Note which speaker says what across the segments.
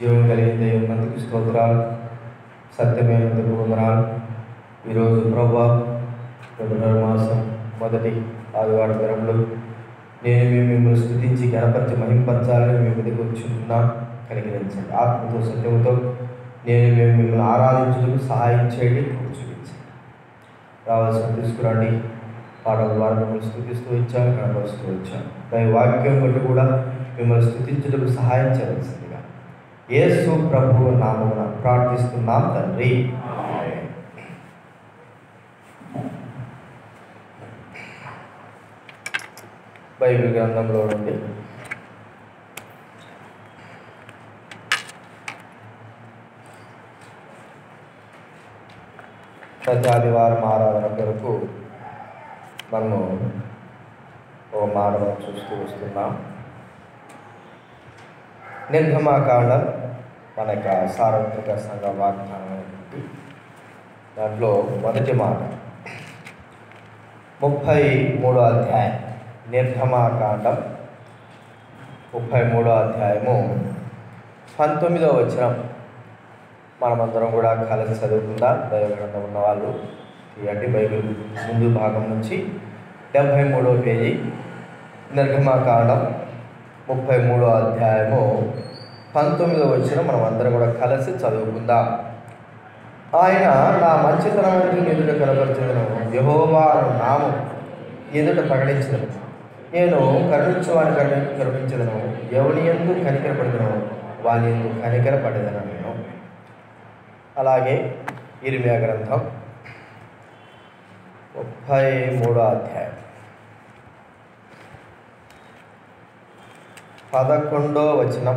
Speaker 1: జీవం కలిగిన దేవునందుకు స్తోత్రాలు సత్యమైనందుకు వందనాలు ఈరోజు ప్రభా ఫిబ్రవరి మాసం మొదటి ఆదివారం దినంలో నేను మేము మిమ్మల్ని స్థుతించి గణపరిచి మహింపరచాలని మేము ఎదుగు వచ్చున్నాం కలిగించండి ఆత్మతో సత్యముతో నేను మేము మిమ్మల్ని ఆరాధించడానికి సహాయం చేయండి కృప చూపించండి రావాల్సిన తీసుకురండి పాటల ద్వారా మిమ్మల్ని స్థుతిస్తూ ఇచ్చాను కనపరుస్తూ వచ్చాను దాని వాక్యం బట్టి కూడా మిమ్మల్ని స్థుతించడానికి సహాయం చేయవలసిందిగా యేసు ప్రభు నామమున ప్రార్థిస్తున్నాం తండ్రి బైబిల్ గ్రంథంలో నుండి ప్రతి ఆదివారం ఆరాధన కొరకు మనము ఓ మాట మనం చూస్తూ వస్తున్నాం నిర్గమాకాండం మన యొక్క సార్వత్రిక సంఘ వాగ్దానం ఏంటి? దాంట్లో మొదటి మాట ముప్పై మూడో అధ్యాయం నిర్గమాకాండం ముప్పై మూడో అధ్యాయము పంతొమ్మిదో వచనం మనమందరం కూడా కలిసి చదువుకుందాం దైవ గ్రంథం ఉన్న వాళ్ళు తీయండి బైబిల్ ముందు భాగం నుంచి డెబ్భై మూడో పేజీ నిర్గమాకాండం ముప్పై మూడో అధ్యాయము పంతొమ్మిదో వచ్చిన మనం అందరం కూడా కలిసి చదువుకుందాం ఆయన నా మంచితనం ఎదుట కనపరిచిందను యహోవా అను నామం ఎదుట ప్రకటించదను నేను కరుణించవాని కరుణ కరుణించదను ఎవని ఎందు కనికరపడదను వాని ఎందు కనికరపడదను నేను అలాగే ఇరిమియా గ్రంథం ముప్పై మూడో అధ్యాయం పదకొండో వచనం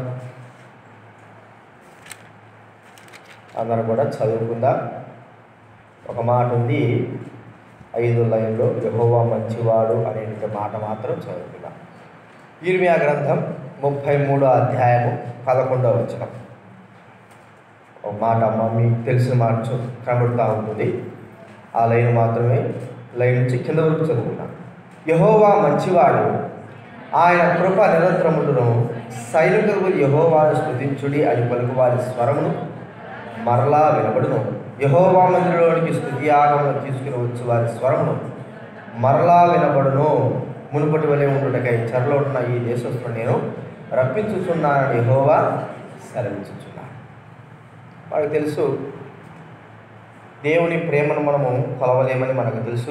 Speaker 1: అందరూ కూడా చదువుకుందాం ఒక మాట ఉంది ఐదు లైన్లో యహోవా మంచివాడు అనేటువంటి మాట మాత్రం చదువుకుందాం ఇర్మియా గ్రంథం ముప్పై మూడో అధ్యాయము పదకొండో వచనం ఒక మాట అమ్మ మీకు తెలిసిన మాట చూ- కనబడుతూ ఉంటుంది ఆ లైన్ మాత్రమే లైన్ నుంచి కింద వరకు చదువుకున్నాం యహోవా మంచివాడు ఆయన కృప నిరంతరములను సైనికులు యహోవాను స్థుతించుడి అని పలుకు వారి స్వరమును మరలా వినబడును యహోవా మందిరంలోనికి స్థుతి ఆగమను తీసుకుని వచ్చి వారి స్వరమును మరలా వినబడును మునుపటి వలె ఉండుటకై చెరలో ఉన్న ఈ దేశస్తులు నేను రప్పించుచున్నానని యహోవా సెలవించుచున్నాను మనకు తెలుసు దేవుని ప్రేమను మనము కొలవలేమని మనకు తెలుసు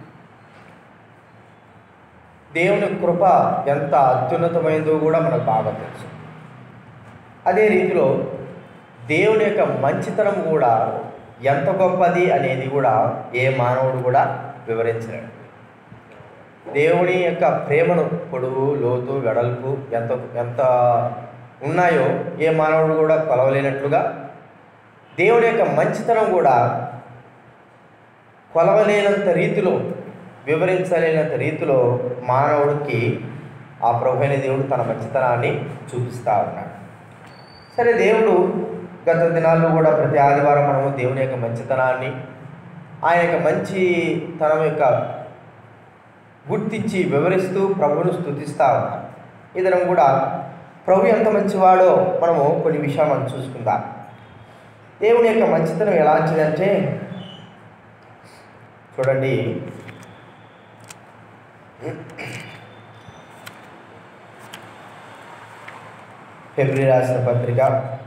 Speaker 1: దేవుని కృప ఎంత అత్యున్నతమైందో కూడా మనకు బాగా తెలుసు అదే రీతిలో దేవుని యొక్క మంచితనం కూడా ఎంత గొప్పది అనేది కూడా ఏ మానవుడు కూడా వివరించలేడు దేవుని యొక్క ప్రేమను పొడుగు లోతు వెడల్పు ఎంత ఎంత ఉన్నాయో ఏ మానవుడు కూడా కొలవలేనట్లుగా దేవుని యొక్క మంచితనం కూడా కొలవలేనంత రీతిలో వివరించలేనంత రీతిలో మానవుడికి ఆ ప్రభు అయిన దేవుడు తన మంచితనాన్ని చూపిస్తూ ఉన్నాడు సరే దేవుడు గత దినాల్లో కూడా ప్రతి ఆదివారం మనము దేవుని యొక్క మంచితనాన్ని ఆయన యొక్క మంచితనం యొక్క గుర్తించి వివరిస్తూ ప్రభువును స్థుతిస్తూ ఉన్నాం ఈ దినం కూడా ప్రభు ఎంత మంచివాడో మనము కొన్ని విషయాలు మనం చూసుకుందాం దేవుని యొక్క మంచితనం ఎలాంటిదంటే చూడండి ఫిబ్రవరి రాసిన పత్రిక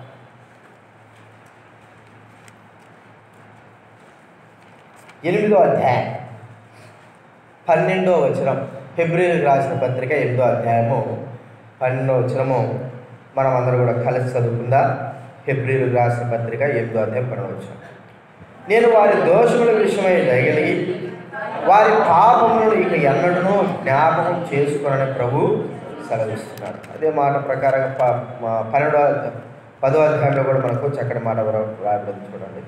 Speaker 1: ఎనిమిదో అధ్యాయం పన్నెండో వచనం ఫిబ్రవరి రాసిన పత్రిక ఎనిమిదో అధ్యాయము పన్నెండో వచనము మనం అందరూ కూడా కలిసి చదువుకుందా ఫిబ్రవరి రాసిన పత్రిక ఎనిమిదో అధ్యాయం పన్నెండో వచనం నేను వారి దోషముల విషయమై దయగలిగి వారి పాపములను ఇక ఎన్నడూ జ్ఞాపకం చేసుకునని ప్రభు సెలవిస్తున్నాడు అదే మాట ప్రకారంగా ప- మా- పన్నెండో అధ్యాయం- పదో అధ్యాయంలో కూడా మనకు చక్కటి మాట వ్రా- వ్రాయబడింది చూడండి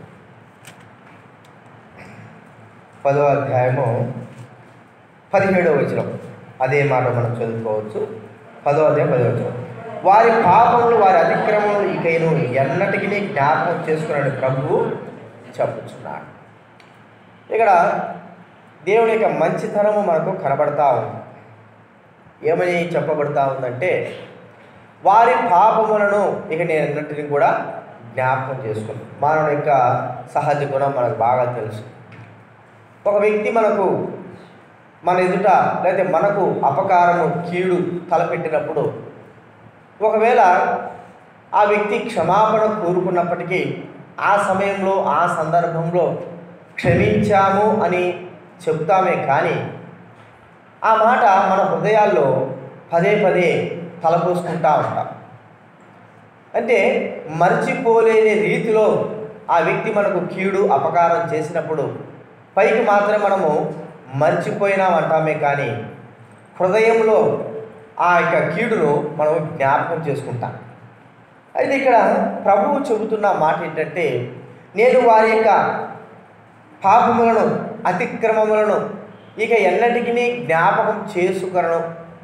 Speaker 1: పదో అధ్యాయము పదిహేడో వచనం అదే మాట మనం చదువుకోవచ్చు పదో అధ్యాయం పదో వచనం వారి పాపములు వారి అతిక్రమములు ఇకైను ఎన్నటికీ జ్ఞాపకం చేసుకున్నాడు ప్రభువు చెప్పుచున్నాడు ఇక్కడ దేవుని యొక్క మంచితనము మనకు కనబడతా ఉంది ఏమని చెప్పబడతా ఉందంటే వారి పాపములను ఇక నేను అన్నింటిని కూడా జ్ఞాపకం చేసుకున్నాను మానవుని యొక్క సహజ గుణం మనకు బాగా తెలుసు ఒక వ్యక్తి మనకు మన ఎదుట లేదా మనకు అపకారము కీడు తలపెట్టినప్పుడు ఒకవేళ ఆ వ్యక్తి క్షమాపణ కోరుకున్నప్పటికీ ఆ సమయంలో ఆ సందర్భంలో క్షమించాము అని చెప్తామే కానీ ఆ మాట మన హృదయాల్లో పదే పదే తలపోసుకుంటా ఉంటాం అంటే మర్చిపోలేని రీతిలో ఆ వ్యక్తి మనకు కీడు అపకారం చేసినప్పుడు పైకి మాత్రం మనము మర్చిపోయినాం అంటామే కానీ హృదయంలో ఆ యొక్క కీడును మనం జ్ఞాపకం చేసుకుంటాం అయితే ఇక్కడ ప్రభువు చెబుతున్న మాట ఏంటంటే నేను వారి యొక్క పాపములను అతిక్రమములను ఇక ఎన్నటికీ జ్ఞాపకం చేసుకొనను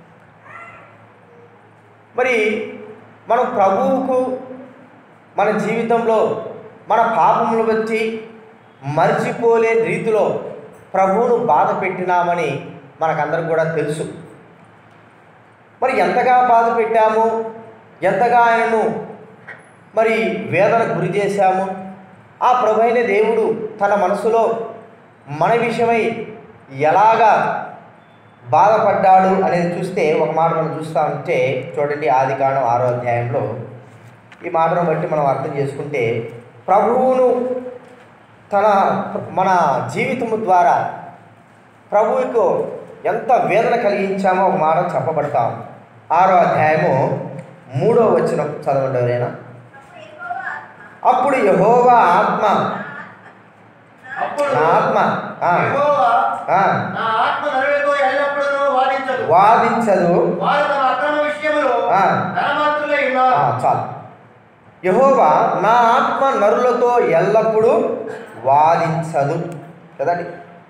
Speaker 1: మరి మనం ప్రభువుకు మన జీవితంలో మన పాపములు బట్టి మర్చిపోలేని రీతిలో ప్రభువును బాధ పెట్టినామని మనకందరికి కూడా తెలుసు మరి ఎంతగా బాధ పెట్టాము ఎంతగా ఆయనను మరి వేదన గురి చేశాము ఆ ప్రభు అయిన దేవుడు తన మనసులో మన విషయమై ఎలాగా బాధపడ్డాడు అనేది చూస్తే ఒక మాట మనం చూస్తూ ఉంటే చూడండి ఆది కాండం ఆరో అధ్యాయంలో ఈ మాటను బట్టి మనం అర్థం చేసుకుంటే ప్రభువును తన మన జీవితము ద్వారా ప్రభువుకు ఎంత వేదన కలిగించామో ఒక మాట చెప్పబడతాం ఆరో అధ్యాయము మూడో వచ్చిన చదవండి ఎవరైనా అప్పుడు యహోవా ఆత్మ
Speaker 2: అప్పుడు
Speaker 1: నా ఆత్మ ఆ,
Speaker 2: యెహోవా
Speaker 1: ఆ,
Speaker 2: నా ఆత్మ నరులతో ఎల్లప్పుడూ వాదించదు
Speaker 1: వాదించదు
Speaker 2: వారు తమ అక్రమ విషయములో
Speaker 1: ఆ.
Speaker 2: ధనవంతులై
Speaker 1: ఆ,
Speaker 2: ఉన్నారు
Speaker 1: చాలు యహోవా నా ఆత్మ నరులతో ఎల్లప్పుడూ వాదించదు కదండి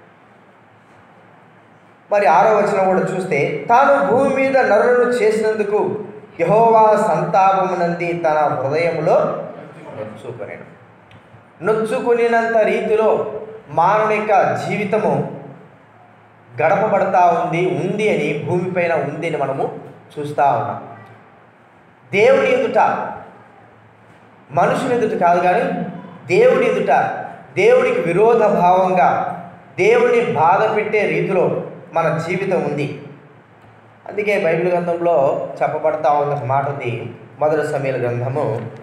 Speaker 1: మరి ఆరో వచనం కూడా చూస్తే తాను భూమి మీద నరులను చేసినందుకు యహోవా సంతాపమునంది తన హృదయములో నొచ్చుకొనేను నొచ్చుకునినంత రీతిలో మానవుని యొక్క జీవితము గడపబడతా ఉంది ఉంది అని భూమిపైన ఉంది అని మనము చూస్తూ ఉన్నాం దేవుని ఎదుట మనుషుని ఎదుట కాదు కానీ దేవుని ఎదుట దేవునికి విరోధ భావంగా దేవుని బాధ పెట్టే రీతిలో మన జీవితం ఉంది అందుకే బైబిల్ గ్రంథంలో చెప్పబడతా ఉన్న ఒక మాట ఉంది మొదటి సమీల గ్రంథము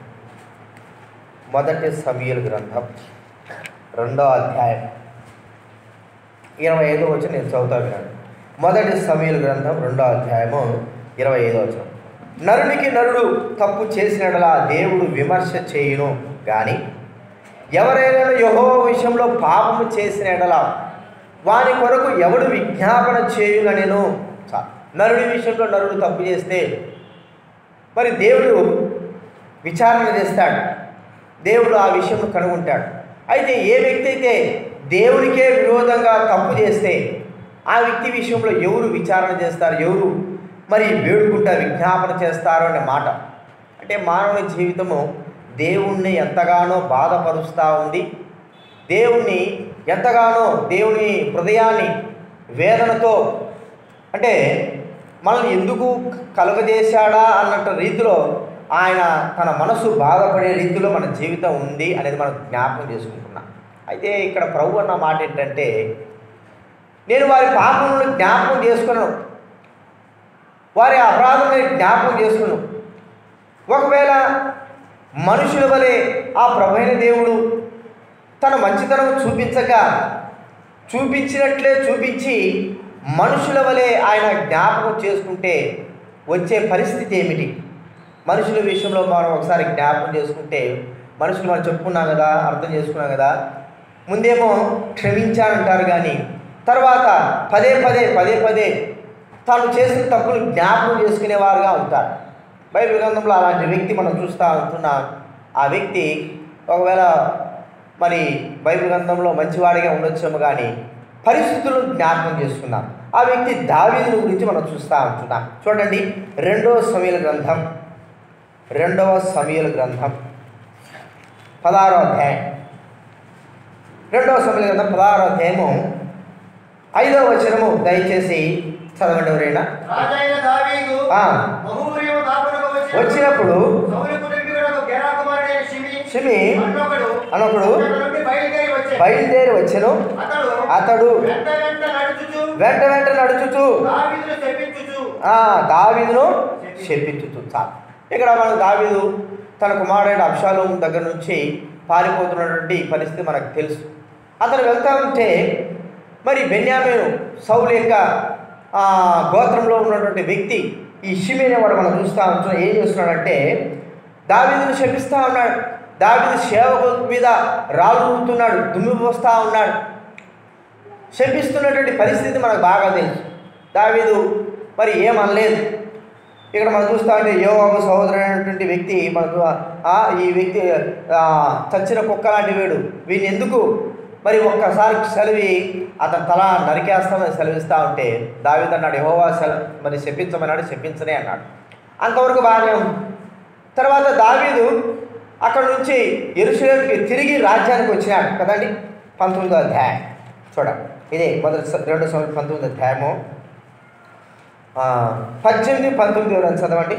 Speaker 1: మొదటి సమీల గ్రంథం రెండో అధ్యాయం ఇరవై ఐదో వచ్చి నేను చదువుతా విన్నాను మొదటి సమీల గ్రంథం రెండో అధ్యాయము ఇరవై ఐదో వచ్చిన నరునికి నరుడు తప్పు చేసినట్లా దేవుడు విమర్శ చేయును కానీ ఎవరైనా యహో విషయంలో పాపము చేసిన ఎడల వాని కొరకు ఎవడు విజ్ఞాపన చేయుననేను చా- నరుడి విషయంలో నరుడు తప్పు చేస్తే మరి దేవుడు విచారణ చేస్తాడు దేవుడు ఆ విషయం కనుగొంటాడు అయితే ఏ వ్యక్తి అయితే దేవునికే విరోధంగా తప్పు చేస్తే ఆ వ్యక్తి విషయంలో ఎవరు విచారణ చేస్తారు ఎవరు మరి వేడుకుంటారు విజ్ఞాపన చేస్తారు అనే మాట అంటే మానవుని జీవితము దేవుణ్ణి ఎంతగానో బాధపరుస్తూ ఉంది దేవుణ్ణి ఎంతగానో దేవుని హృదయాన్ని వేదనతో అంటే మనల్ని ఎందుకు కలుగజేశాడా అన్నట్టు రీతిలో ఆయన తన మనసు బాధపడే రీతిలో మన జీవితం ఉంది అనేది మనం జ్ఞాపకం చేసుకుంటున్నాం అయితే ఇక్కడ ప్రభు అన్న మాట ఏంటంటే నేను వారి పాపములను జ్ఞాపకం చేసుకున్నాను వారి అపరాధములను జ్ఞాపకం చేసుకున్నాను ఒకవేళ మనుషుల వలె ఆ ప్రభైన దేవుడు తన మంచితనం చూపించక చూపించినట్లే చూపించి మనుషుల వలె ఆయన జ్ఞాపకం చేసుకుంటే వచ్చే పరిస్థితి ఏమిటి మనుషుల విషయంలో మనం ఒకసారి జ్ఞాపకం చేసుకుంటే మనుషులు మనం చెప్పుకున్నాం కదా అర్థం చేసుకున్నాం కదా ముందేమో క్షమించానంటారు కానీ తర్వాత పదే పదే పదే పదే తాను చేసిన తప్పులు జ్ఞాపకం చేసుకునేవారుగా ఉంటారు బైబిల్ గ్రంథంలో అలాంటి వ్యక్తి మనం చూస్తూ ఉంటున్నాం ఆ వ్యక్తి ఒకవేళ మరి బైబిల్ గ్రంథంలో మంచివాడిగా ఉండొచ్చేమో కానీ పరిస్థితులను జ్ఞాపకం చేసుకున్నాం ఆ వ్యక్తి దావీదుల గురించి మనం చూస్తూ ఉంటున్నాం చూడండి రెండవ సమీల గ్రంథం రెండవ సమీల గ్రంథం పదహారో అధ్యాయం రెండవ సమీల గ్రంథం పదహారో అధ్యాయము ఐదవ వచనము దయచేసి చదవండి ఎవరైనా
Speaker 2: రాజైన దావీదు
Speaker 1: ఆ.
Speaker 2: బహుమూర్యము దాపునకు వచ్చినప్పుడు
Speaker 1: వచ్చినప్పుడు
Speaker 2: సౌలు కుటుంబీకుడు గెరా కుమారుడైన షిమి
Speaker 1: షిమి
Speaker 2: అన్నొకడు
Speaker 1: అనొకడు
Speaker 2: అతని నుండి బయలుదేరి వచ్చాడు.
Speaker 1: బయలుదేరి వచ్చెను
Speaker 2: అతడు
Speaker 1: అతడు
Speaker 2: వెంట వెంట నడుచుచు
Speaker 1: వెంట వెంట నడుచుచు
Speaker 2: దావీదును శపించుచు
Speaker 1: ఆ దావీదును శపించుచు చాలు ఇక్కడ మనకు దావీదు తన కుమారుడైన అబ్షాలోం దగ్గర నుంచి పారిపోతున్నటువంటి పరిస్థితి మనకు తెలుసు అతను వెళ్తా ఉంటే మరి బెన్యామీను సౌలు యొక్క ఆ, గోత్రంలో ఉన్నటువంటి వ్యక్తి ఈ షిమి అనేవాడు మనం చూస్తూ ఉంటున్నాం ఏం చేస్తున్నాడంటే దావీదును శపిస్తూ ఉన్నాడు దావీదు సేవకు మీద రాళ్ళు రూపుతున్నాడు దుమ్మి పోస్తూ ఉన్నాడు శపిస్తున్నటువంటి పరిస్థితి మనకు బాగా తెలుసు దావీదు మరి ఏమనలేదు ఇక్కడ మనం చూస్తా ఉంటే యోగాబు సహోదరుడైనటువంటి వ్యక్తి మనకు ఆ, ఈ వ్యక్తి ఆ, చచ్చిన కుక్క లాంటి వీడు వీడిని ఎందుకు మరి ఒక్కసారి సెలవి అతని తల నరికేస్తామని సెలవిస్తూ ఉంటే దావీదు అన్నాడు యహోవా సెల మరి శపించమన్నాడు శపించనే అన్నాడు అంతవరకు బాగానే ఉంది తర్వాత దావీదు అక్కడ నుంచి ఎరుసలేంకి తిరిగి రాజ్యానికి వచ్చినాడు కదండి పంతొమ్మిదో అధ్యాయం చూడండి ఇదే మొదటి స- రెండో సంవత్సరం పంతొమ్మిది అధ్యాయము ఆ, పద్దెనిమిది పంతొమ్మిది ఎవరైనా చదవండి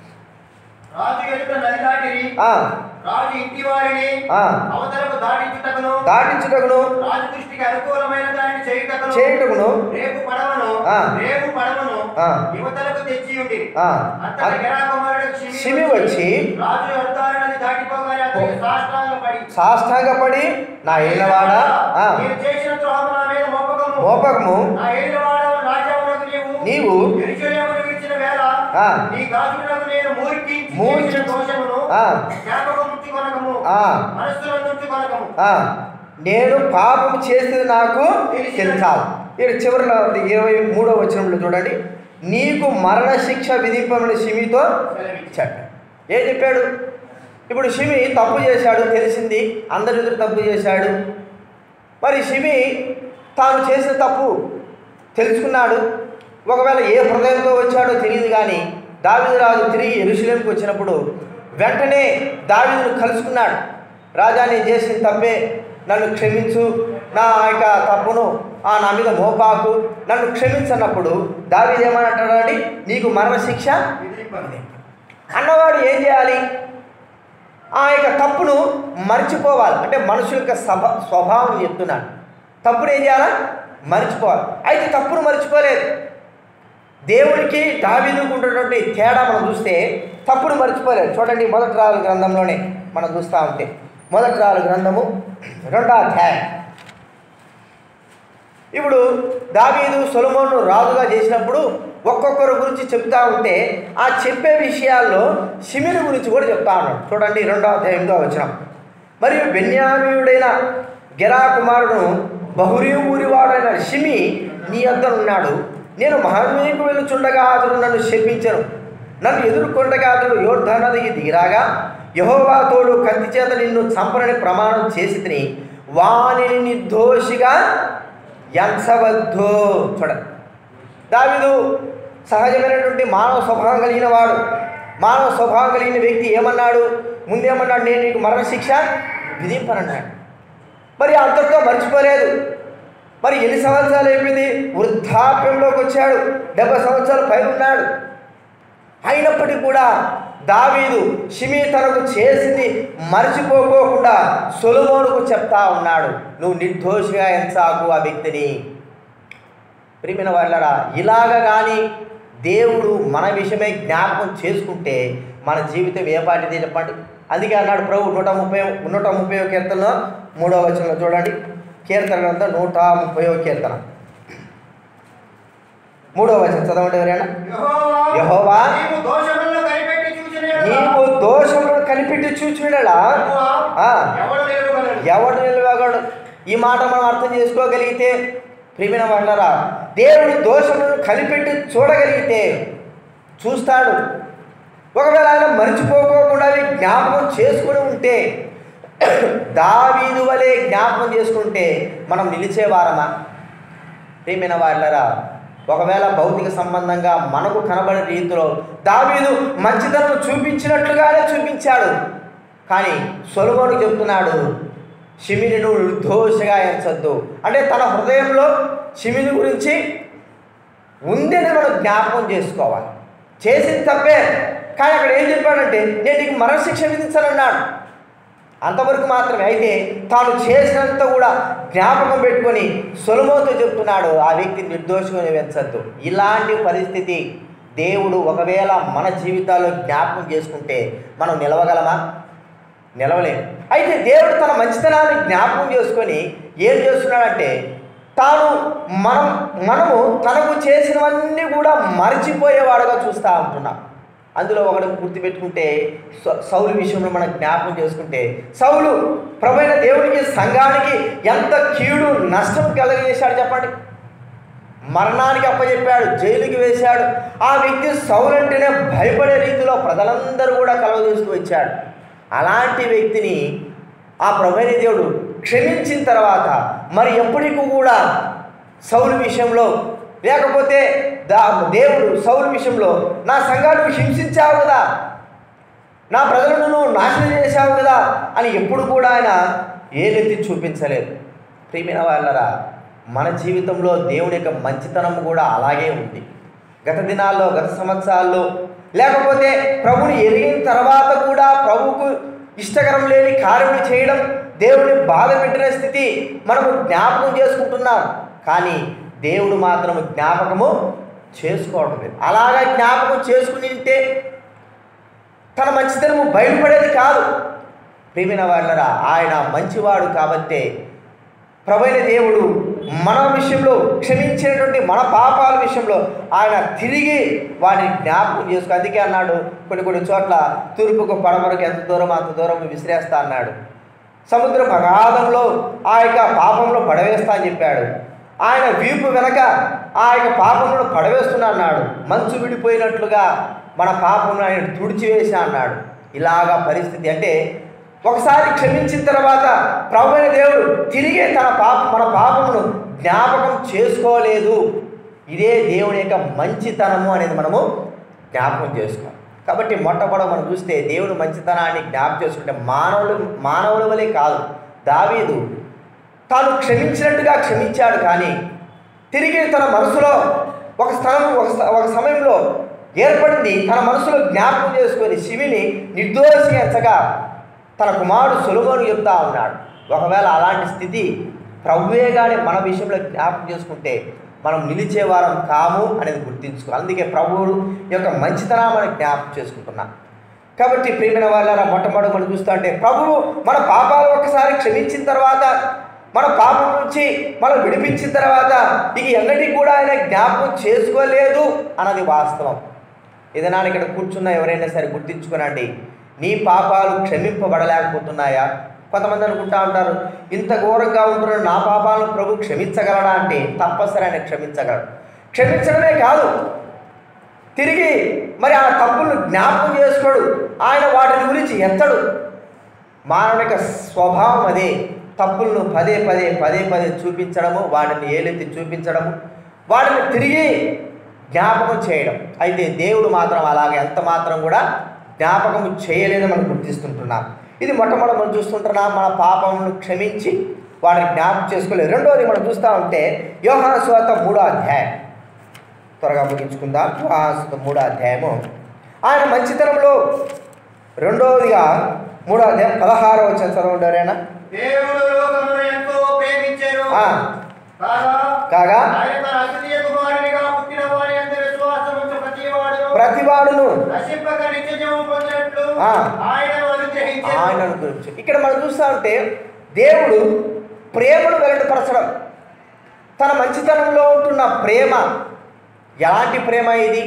Speaker 2: రాజు ఎదుట నది దాటిరి
Speaker 1: ఆ,
Speaker 2: రాజు ఇంటి వారిని
Speaker 1: ఆ,
Speaker 2: అవతలకు దాటించుటకును
Speaker 1: దాటించుటకును
Speaker 2: రాజు దృష్టికి అనుకూలమైన దానిని చేయుటకును
Speaker 1: చేయుటకును
Speaker 2: రేపు పడవను
Speaker 1: ఆ.
Speaker 2: రేపు పడవను
Speaker 1: ఆ.
Speaker 2: యువతలకు తెచ్చి ఉండి
Speaker 1: ఆ,
Speaker 2: అంతట గెరా కుమారుడు
Speaker 1: షిమి
Speaker 2: షిమి
Speaker 1: వచ్చి
Speaker 2: రాజు యోర్దాను నది దాటిపోగానే అతనికి సాష్టాంగపడి
Speaker 1: సాష్టాంగపడి నా ఏళ్ళవాడా ఆ,
Speaker 2: నేను చేసిన ద్రోహము నా మీద మోపకము
Speaker 1: మోపకము
Speaker 2: నా ఏళ్ళవాడ రాజావునకు నీవు
Speaker 1: నీవు
Speaker 2: యెరూషలేమును విడిచిన వేళ
Speaker 1: ఆ.
Speaker 2: నీ దాసులకు నేను మూర్ఖించి
Speaker 1: మూర్ఖించి-
Speaker 2: చేసిన దోషమును
Speaker 1: ఆ.
Speaker 2: జ్ఞాపకం ఉంచుకొనకము
Speaker 1: ఆ.
Speaker 2: మనస్సులో ఉంచుకొనకము
Speaker 1: ఆ, నేను పాపం చేసేది నాకు తెలుసాలి ఇక్కడ చివరిలో ఉంది, ఇరవై మూడో వచనంలో చూడండి నీకు మరణ శిక్ష విధింపమని షిమితో చెప్పాడు ఏం చెప్పాడు ఇప్పుడు షిమి తప్పు చేశాడు తెలిసింది అందరి ఎదురు తప్పు చేశాడు మరి షిమి తాను చేసిన తప్పు తెలుసుకున్నాడు ఒకవేళ ఏ హృదయంతో వచ్చాడో తెలియదు కానీ దావీదు రాజు తిరిగి ఎరుసలేంకి వచ్చినప్పుడు వెంటనే దావీదును కలుసుకున్నాడు రాజా నేను చేసిన తప్పే నన్ను క్షమించు నా యొక్క తప్పును ఆ నా మీద మోపాకు నన్ను క్షమించన్నప్పుడు దావీదు ఏమనంటాడండి నీకు మరణశిక్ష
Speaker 2: విధింపను.
Speaker 1: అన్నవాడు ఏం చేయాలి ఆ యొక్క తప్పును మర్చిపోవాలి అంటే మనుషుల యొక్క సభ స్వభావం చెప్తున్నాడు తప్పును ఏం చేయాలా మర్చిపోవాలి అయితే తప్పును మర్చిపోలేదు దేవుడికి దావీదుకు ఉన్నటువంటి తేడా మనం చూస్తే తప్పును మర్చిపోలేదు చూడండి మొదటి రాజుల గ్రంథంలోనే మనం చూస్తూ ఉంటే మొదటి రాజుల గ్రంథము రెండో అధ్యాయం ఇప్పుడు దావీదు సొలమోను రాజుగా చేసినప్పుడు ఒక్కొక్కరి గురించి చెప్తా ఉంటే ఆ చెప్పే విషయాల్లో షిమిని గురించి కూడా చెప్తా ఉన్నాడు చూడండి రెండో అధ్యాయంలో వచ్చినాం మరియు బెన్యామీయుడైన గెరా కుమారుడు బహురీ ఊరివాడైన షిమి నీ వద్ద ఉన్నాడు నేను మహామీకు వెళ్ళుచుండగా అతడు నన్ను శపించను నన్ను ఎదుర్కొండగా అతడు యోర్ధనదికి దిగిరాగా యహోవా తోడు కత్తి చేత నిన్ను చంపనని ప్రమాణం చేసి తిని వానిని నిర్దోషిగా ఎంచవద్దు చూడండి దావీదు సహజమైనటువంటి మానవ స్వభావం కలిగిన వాడు మానవ స్వభావం కలిగిన వ్యక్తి ఏమన్నాడు ముందేమన్నాడు నేను నీకు మరణశిక్ష విధింపనన్నాడు మరి అంతటితో మర్చిపోలేదు మరి ఎన్ని సంవత్సరాలు అయిపోయింది వృద్ధాప్యంలోకి వచ్చాడు డెబ్బై సంవత్సరాలు పైన ఉన్నాడు అయినప్పటికీ కూడా దావీదు షిమి తనకు చేసింది మర్చిపోకోకుండా సొలమోనుకు చెప్తా ఉన్నాడు నువ్వు నిర్దోషిగా ఎంచాకు ఆ వ్యక్తిని ప్రియమైన వాళ్ళరా ఇలాగ కానీ దేవుడు మన విషయమై జ్ఞాపకం చేసుకుంటే మన జీవితం ఏ పాటిది చెప్పండి అందుకే అన్నాడు ప్రభు నూట ముప్పై నూట ముప్పై కీర్తనలో మూడవ వచనంలో చూడండి కీర్తన గ్రంథం నూట ముప్పై కీర్తన మూడవ వచనం చదవండి ఎవరైనా
Speaker 2: యెహోవా
Speaker 1: యెహోవా
Speaker 2: నీవు దోషములను కనిపెట్టి చూచిన యెడల
Speaker 1: నీవు దోషములను కనిపెట్టి చూచుడలా
Speaker 2: యెహోవా
Speaker 1: ఆ.
Speaker 2: ఎవడు నిలువగలడు?
Speaker 1: ఎవడు నిలవగడు ఈ మాట మనం అర్థం చేసుకోగలిగితే ప్రియమైన వాళ్ళరా దేవుడు దోషములను కనిపెట్టి చూడగలిగితే చూస్తాడు ఒకవేళ ఆయన మర్చిపోకోకుండా అవి జ్ఞాపకం చేసుకుని ఉంటే దావీదు వలె జ్ఞాపకం చేసుకుంటే మనం నిలిచేవారమా ప్రియమైన వాళ్ళరా ఒకవేళ భౌతిక సంబంధంగా మనకు కనబడే రీతిలో దావీదు మంచితనం చూపించినట్లుగానే చూపించాడు కానీ సొలమోను చెప్తున్నాడు షిమిని నువ్వు నిర్దోషగా ఎంచొద్దు అంటే తన హృదయంలో షిమిని గురించి ఉందని మనం జ్ఞాపకం చేసుకోవాలి చేసిన తప్పే కానీ అక్కడ ఏం చెప్పాడంటే నేను నీకు మరణశిక్ష విధించానన్నాడు అంతవరకు మాత్రమే అయితే తాను చేసినంత కూడా జ్ఞాపకం పెట్టుకొని సులభంతో చెప్తున్నాడు ఆ వ్యక్తి నిర్దోషంగా వెంచద్దు ఇలాంటి పరిస్థితి దేవుడు ఒకవేళ మన జీవితాల్లో జ్ఞాపకం చేసుకుంటే మనం నిలవగలమా నిలవలేము అయితే దేవుడు తన మంచితనాన్ని జ్ఞాపకం చేసుకొని ఏం చేస్తున్నాడంటే తాను మనం మనము తనకు చేసినవన్నీ కూడా మర్చిపోయేవాడుగా చూస్తూ ఉంటున్నాం అందులో ఒకటి గుర్తుపెట్టుకుంటే సౌ- సౌలు విషయంలో మనం జ్ఞాపకం చేసుకుంటే సౌలు ప్రభైన దేవునికి సంఘానికి ఎంత కీడు నష్టం కలగజేశాడు చెప్పండి మరణానికి అప్పచెప్పాడు జైలుకి వేశాడు ఆ వ్యక్తి సౌలంటేనే భయపడే రీతిలో ప్రజలందరూ కూడా కలవజేస్తూ వచ్చాడు అలాంటి వ్యక్తిని ఆ ప్రభైన దేవుడు క్షమించిన తర్వాత మరి ఎప్పటికీ కూడా సౌలు విషయంలో లేకపోతే దా దేవుడు సౌలు విషయంలో నా సంఘాన్ని హింసించావు కదా నా ప్రజలను నువ్వు నాశనం చేశావు కదా అని ఎప్పుడు కూడా ఆయన ఏలెత్తి చూపించలేదు ప్రియమైన వాళ్ళరా మన జీవితంలో దేవుని యొక్క మంచితనం కూడా అలాగే ఉంది గత దినాల్లో గత సంవత్సరాల్లో లేకపోతే ప్రభుని ఎరిగిన తర్వాత కూడా ప్రభువుకు ఇష్టకరం లేని కార్యములు చేయడం దేవుని బాధ పెట్టిన స్థితి మనము జ్ఞాపకం చేసుకుంటున్నాం కానీ దేవుడు మాత్రం జ్ఞాపకము చేసుకోవడం లేదు అలాగా జ్ఞాపకం చేసుకుని ఉంటే తన మంచితనము బయటపడేది కాదు ప్రియమైన వాళ్ళరా ఆయన మంచివాడు కాబట్టే ప్రభైన దేవుడు మన విషయంలో క్షమించినటువంటి మన పాపాల విషయంలో ఆయన తిరిగి వాటిని జ్ఞాపకం చేసుకు అందుకే అన్నాడు కొన్ని కొన్ని చోట్ల తూర్పుకు పడమరకు ఎంత దూరం అంత దూరం విసిరేస్తా అన్నాడు సముద్ర అగాధంలో ఆ యొక్క పాపంలో పడవేస్తా అని చెప్పాడు ఆయన వీపు వెనక ఆ యొక్క పాపంలో పడవేస్తున్నా అన్నాడు మంచు విడిపోయినట్లుగా మన పాపంలో ఆయన తుడిచివేసా అన్నాడు ఇలాగా పరిస్థితి అంటే ఒకసారి క్షమించిన తర్వాత ప్రభువైన దేవుడు తిరిగే తన పాప మన పాపమును జ్ఞాపకం చేసుకోలేదు ఇదే దేవుని యొక్క మంచితనము అనేది మనము జ్ఞాపకం చేసుకోవాలి కాబట్టి మొట్టమొదట మనం చూస్తే దేవుని మంచితనాన్ని జ్ఞాపకం చేసుకుంటే మానవులు మానవుల వలె కాదు దావీదు తాను క్షమించినట్టుగా క్షమించాడు కానీ తిరిగి తన మనసులో ఒక స్థలం ఒక స- ఒక సమయంలో ఏర్పడింది తన మనసులో జ్ఞాపకం చేసుకొని శివిని నిర్దోషి ఎంచగా తన కుమారుడు సులువును చెప్తా ఉన్నాడు ఒకవేళ అలాంటి స్థితి ప్రవ్వే కానీ మన విషయంలో జ్ఞాపకం చేసుకుంటే మనం నిలిచేవారం కాము అనేది గుర్తించుకో అందుకే ప్రభువుడు యొక్క మంచితనం మనం జ్ఞాపకం చేసుకుంటున్నాం కాబట్టి ప్రియమైన వాళ్ళ మొట్టమొదటి మనం చూస్తూ అంటే ప్రభువు మన పాపాలు ఒకసారి క్షమించిన తర్వాత మన పాపం నుంచి మనం విడిపించిన తర్వాత ఇక ఎన్నటికి కూడా ఆయన జ్ఞాపకం చేసుకోలేదు అన్నది వాస్తవం ఏదైనా ఇక్కడ కూర్చున్న ఎవరైనా సరే గుర్తించుకోనండి నీ పాపాలు క్షమింపబడలేకపోతున్నాయా కొంతమంది అనుకుంటా ఉంటారు ఇంత ఘోరంగా ఉంటున్న నా పాపాలను ప్రభు క్షమించగలడా అంటే తప్పనిసరి ఆయన క్షమించగలడు క్షమించడమే కాదు తిరిగి మరి ఆ తప్పులను జ్ఞాపకం చేసుకోడు ఆయన వాటిని గురించి ఎత్తడు మానవుని యొక్క స్వభావం అదే తప్పులను పదే పదే పదే పదే చూపించడము వాటిని ఏలెత్తి చూపించడము వాటిని తిరిగి జ్ఞాపకం చేయడం అయితే దేవుడు మాత్రం అలాగే ఎంత మాత్రం కూడా జ్ఞాపకం చేయలేదని మనం గుర్తిస్తుంటున్నాం ఇది మొట్టమొదటి మనం చూస్తుంటున్నాం మన పాపములను క్షమించి వాటిని జ్ఞాపకం చేసుకోలేదు రెండోది మనం చూస్తూ ఉంటే యోహాన స్వాత మూడో అధ్యాయం త్వరగా ముగించుకుందాం యోహాను మూడో అధ్యాయము ఆయన మంచితనంలో రెండవదిగా మూడో అధ్యాయం పదహారో వచ్చిన చదవండారేనా
Speaker 2: దేవుడు లోకమును ఎంతో ప్రేమించెను
Speaker 1: ఆ.
Speaker 2: కాగా
Speaker 1: కాగా
Speaker 2: ఆయన తన అద్వితీయ కుమారునిగా పుట్టిన వారి అందు విశ్వాసముంచు ప్రతివాడును
Speaker 1: ప్రతివాడును
Speaker 2: నశింపక నిత్యజీవము పొందినట్లు
Speaker 1: ఆ.
Speaker 2: ఆయనను అనుగ్రహించెను
Speaker 1: ఆయనను గురించి ఇక్కడ మనం చూస్తూ ఉంటే దేవుడు ప్రేమను వెల్లడిపరచడం తన మంచితనంలో ఉంటున్న ప్రేమ ఎలాంటి ప్రేమ ఇది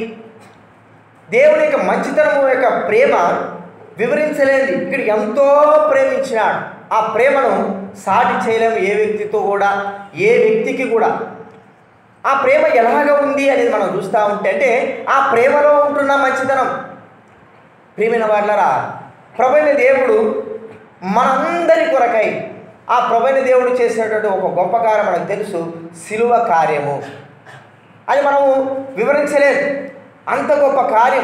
Speaker 1: దేవుని యొక్క మంచితనము యొక్క ప్రేమ వివరించలేనిది ఇక్కడ ఎంతో ప్రేమించినాడు ఆ ప్రేమను సాటి చేయలేము ఏ వ్యక్తితో కూడా ఏ వ్యక్తికి కూడా ఆ ప్రేమ ఎలాగ ఉంది అనేది మనం చూస్తూ ఉంటే అంటే ఆ ప్రేమలో ఉంటున్న మంచితనం ప్రియమైన వాళ్ళరా ప్రభైన దేవుడు మనందరి కొరకై ఆ ప్రభైన దేవుడు చేసినటువంటి ఒక గొప్ప కార్యం మనకు తెలుసు సిలువ కార్యము అది మనము వివరించలేదు అంత గొప్ప కార్యం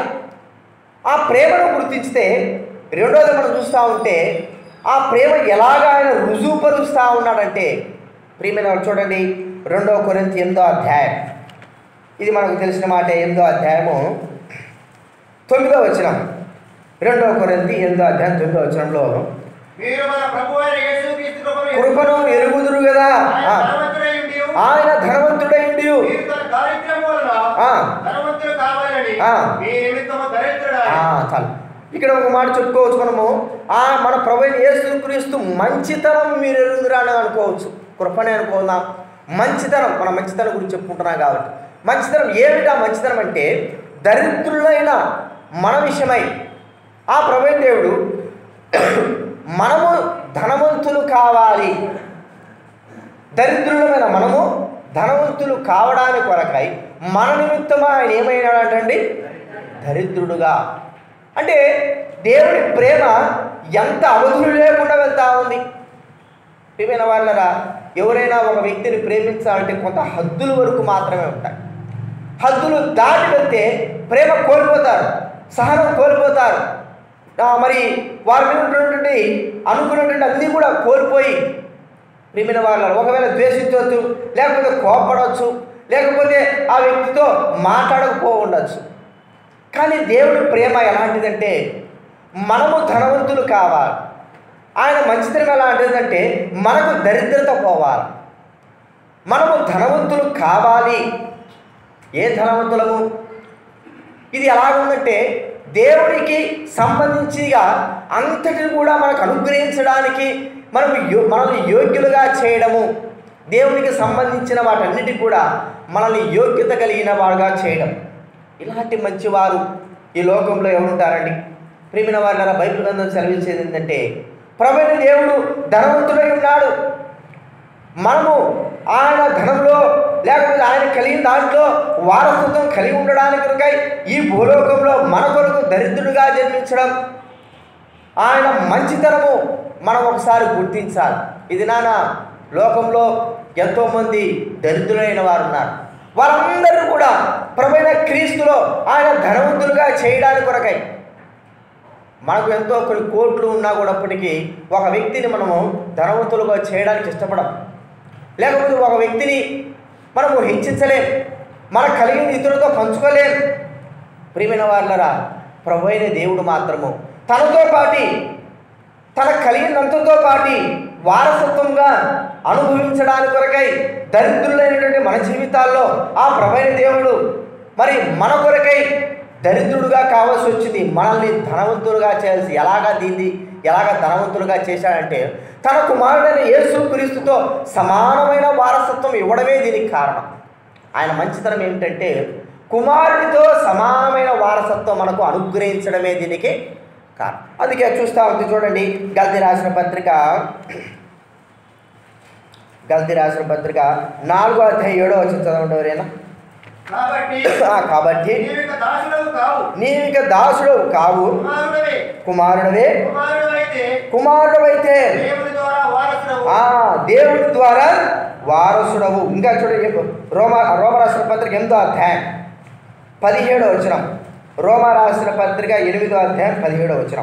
Speaker 1: ఆ ప్రేమను గుర్తించితే రెండోది మనం చూస్తూ ఉంటే ఆ ప్రేమ ఎలాగ ఆయన రుజువుపరుస్తూ ఉన్నాడంటే ప్రియమైన వాళ్ళు చూడండి రెండవ కొరింథీ ఎనిమిదో అధ్యాయం ఇది మనకు తెలిసిన మాట ఎనిమిదో అధ్యాయము తొమ్మిదో వచనం రెండవ కొరింది ఎనిమిదో అధ్యాయం తొమ్మిదో వచనంలో
Speaker 2: మీరు మన ప్రభు అయిన యేసుక్రీస్తు కృపను
Speaker 1: కృపను ఎరుగుదురు కదా
Speaker 2: ఆయన
Speaker 1: ఆ,
Speaker 2: ధనవంతుడై ఉండి
Speaker 1: ఆయన ధనవంతుడై ఉండియు.
Speaker 2: మీరు తన దారిద్ర్యం వలన
Speaker 1: ఆ.
Speaker 2: ధనవంతులు కావాలని
Speaker 1: ఆ.
Speaker 2: మీ నిమిత్తము దరిద్రుడాయి.
Speaker 1: ఆ, చాలు ఇక్కడ ఒక మాట చెప్పుకోవచ్చు మనము ఆ మన ప్రభు అయిన యేసుక్రీస్తు మంచితనం మీరు ఎరుగుదురా అని అనుకోవచ్చు కృపనే అనుకుందాం మంచితనం మన మంచితనం గురించి చెప్పుకుంటున్నాం కాబట్టి మంచితనం ఏమిటా మంచితనం అంటే దరిద్రులైన మన విషయమై ఆ ప్రభు అయిన దేవుడు మనము ధనవంతులు కావాలి దరిద్రులమైన మనము ధనవంతులు కావడానికి కొరకై మన నిమిత్తం ఆయన ఏమైనాడంటండి దరిద్రుడుగా అంటే దేవుని ప్రేమ ఎంత అవధులు లేకుండా వెళ్తా ఉంది ప్రియమైన వాళ్ళరా ఎవరైనా ఒక వ్యక్తిని ప్రేమించాలంటే కొంత హద్దుల వరకు మాత్రమే ఉంటాయి హద్దులు దాటి వెళ్తే ప్రేమ కోల్పోతారు సహనం కోల్పోతారు ఆ, మరి వారి మీద ఉన్నటువంటి అనుకున్నటువంటి అన్నీ కూడా కోల్పోయి ప్రియమైన వాళ్ళ ఒకవేళ ద్వేషించవచ్చు లేకపోతే కోపడవచ్చు లేకపోతే ఆ వ్యక్తితో మాట్లాడకపో ఉండొచ్చు కానీ దేవుడి ప్రేమ ఎలాంటిదంటే మనము ధనవంతులు కావాలి ఆయన మంచితనం ఎలాంటిదంటే మనకు దరిద్రత పోవాలి మనము ధనవంతులు కావాలి ఏ ధనవంతులము ఇది ఎలాగుందంటే దేవునికి సంబంధించిగా అంతటిని కూడా మనకు అనుగ్రహించడానికి మనం యో మనల్ని యోగ్యులుగా చేయడము దేవునికి సంబంధించిన వాటన్నిటి కూడా మనల్ని యోగ్యత కలిగిన వారుగా చేయడం ఇలాంటి మంచివారు ఈ లోకంలో ఎవరుంటారండి ప్రేమిన వారిన బైబిల్ గ్రంథం సెలవించేది ఏంటంటే ప్రభుని దేవుడు ధనవంతుడై ఉన్నాడు మనము ఆయన ధనంలో లేకపోతే ఆయన కలిగిన దాంట్లో వారసత్వం కలిగి ఉండడానికి కొరకై ఈ భూలోకంలో మన కొరకు దరిద్రుడిగా జన్మించడం ఆయన మంచితనము మనం ఒకసారి గుర్తించాలి ఇది నాన్న లోకంలో ఎంతోమంది దరిద్రులైన వారు ఉన్నారు వారందరూ కూడా ప్రభైన క్రీస్తులో ఆయన ధనవంతులుగా చేయడానికి కొరకై మనకు ఎంతో కొన్ని కోట్లు ఉన్నా కూడాప్పటికీ ఒక వ్యక్తిని మనము ధనవంతులుగా చేయడానికి ఇష్టపడం లేకపోతే ఒక వ్యక్తిని మనము హింసించలేం మనకు కలిగిన ఇతరులతో పంచుకోలేం ప్రియమైన వాళ్ళరా ప్రభు అయిన దేవుడు మాత్రము తనతో పాటి తనకు కలిగినంతతో పాటి వారసత్వంగా అనుభవించడానికి కొరకై దరిద్రులైనటువంటి మన జీవితాల్లో ఆ ప్రభైన దేవుడు మరి మన కొరకై దరిద్రుడుగా కావాల్సి వచ్చింది మనల్ని ధనవంతులుగా చేయాల్సి ఎలాగా దీన్ని ఎలాగ ధనవంతులుగా చేశాడంటే తన కుమారుడైన యేసు క్రీస్తుతో సమానమైన వారసత్వం ఇవ్వడమే దీనికి కారణం ఆయన మంచితనం ఏమిటంటే కుమారుడితో సమానమైన వారసత్వం మనకు అనుగ్రహించడమే దీనికి కారణం అందుకే చూస్తా ఉంది చూడండి గల్తీ రాసిన పత్రిక గల్తీ రాసిన పత్రిక నాలుగో అధ్యాయం ఏడో వచ్చి చదవండి ఎవరైనా
Speaker 2: కాబట్టి
Speaker 1: ఆ, కాబట్టి
Speaker 2: నీవు ఇక దాసుడవు కావు
Speaker 1: నీవిక దాసుడు కావు
Speaker 2: కుమారుడవే
Speaker 1: కుమారుడవే
Speaker 2: కుమారుడవైతే
Speaker 1: కుమారుడవైతే
Speaker 2: దేవుని ద్వారా వారసుడవు
Speaker 1: ఆ దేవుడి ద్వారా వారసుడవు ఇంకా చూడండి రోమ రోమ రాసిన పత్రిక ఎనిమిదో అధ్యాయం పదిహేడో వచనం రోమ రాసిన పత్రిక ఎనిమిదో అధ్యాయం పదిహేడో వచనం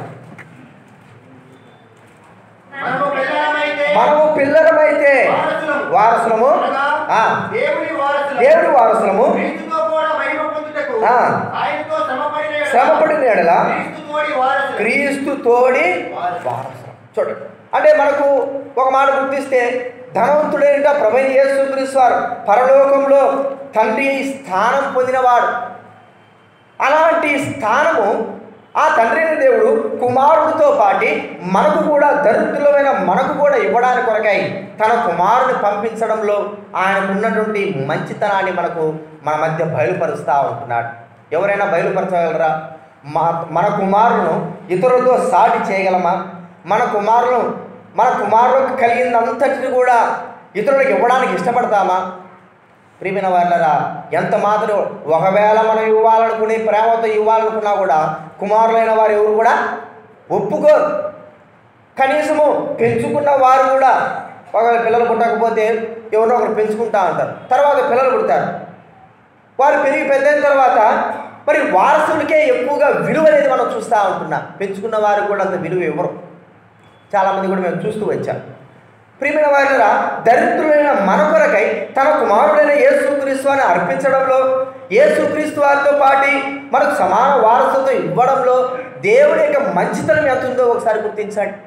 Speaker 2: మనము పిల్లలమైతే
Speaker 1: మనము పిల్లలమైతే
Speaker 2: వారసులము.
Speaker 1: వారసులము
Speaker 2: అనగా
Speaker 1: ఆ,
Speaker 2: దేవుని వారసులము.
Speaker 1: దేవుడి వారసులము
Speaker 2: క్రీస్తుతో కూడా మహిమ పొందుటకు
Speaker 1: ఆ.
Speaker 2: ఆయనతో శ్రమపడిన ఎడల
Speaker 1: శ్రమపడిన ఎడల
Speaker 2: క్రీస్తు తోడి వారసులు.
Speaker 1: క్రీస్తు తోడి వారసులం చూడండి అంటే మనకు ఒక మాట గుర్తిస్తే ధనవంతుడైన ప్రభైన యేసుక్రీస్తు వారు పరలోకంలో తండ్రి స్థానం పొందినవాడు అలాంటి స్థానము ఆ తండ్రి అయిన దేవుడు కుమారుడితో పాటి మనకు కూడా దరిద్రులమైన మనకు కూడా ఇవ్వడానికి కొరకై తన కుమారుని పంపించడంలో ఆయనకు ఉన్నటువంటి మంచితనాన్ని మనకు మన మధ్య బయలుపరుస్తూ ఉంటున్నాడు ఎవరైనా బయలుపరచగలరా మా మన కుమారులను ఇతరులతో సాటి చేయగలమా మన కుమారులను మన కుమారులకు కలిగిందంతటిని కూడా ఇతరులకు ఇవ్వడానికి ఇష్టపడతామా ప్రియమైన వాళ్ళరా ఎంత మాత్రం ఒకవేళ మనం ఇవ్వాలనుకుని ప్రేమతో ఇవ్వాలనుకున్నా కూడా కుమారులైన వారు ఎవరు కూడా ఒప్పుకోరు కనీసము పెంచుకున్న వారు కూడా ఒకవేళ పిల్లలు పుట్టకపోతే ఎవరో ఒకరు పెంచుకుంటా ఉంటారు తర్వాత పిల్లలు పుడతారు వారు పెరిగి పెద్దయిన తర్వాత మరి వారసులకే ఎక్కువగా విలువ అనేది మనం చూస్తూ ఉంటున్నాం పెంచుకున్న వారికి కూడా అంత విలువ ఇవ్వరు చాలామంది కూడా మేము చూస్తూ వచ్చాం ప్రియమైన వారిరా దరిద్రులైన మన కొరకై తన కుమారుడైన యేసుక్రీస్తు అని అర్పించడంలో యేసుక్రీస్తు వారితో పాటి మనకు సమాన వారసత్వం ఇవ్వడంలో దేవుని యొక్క మంచితనం ఎంత ఉందో ఒకసారి గుర్తించండి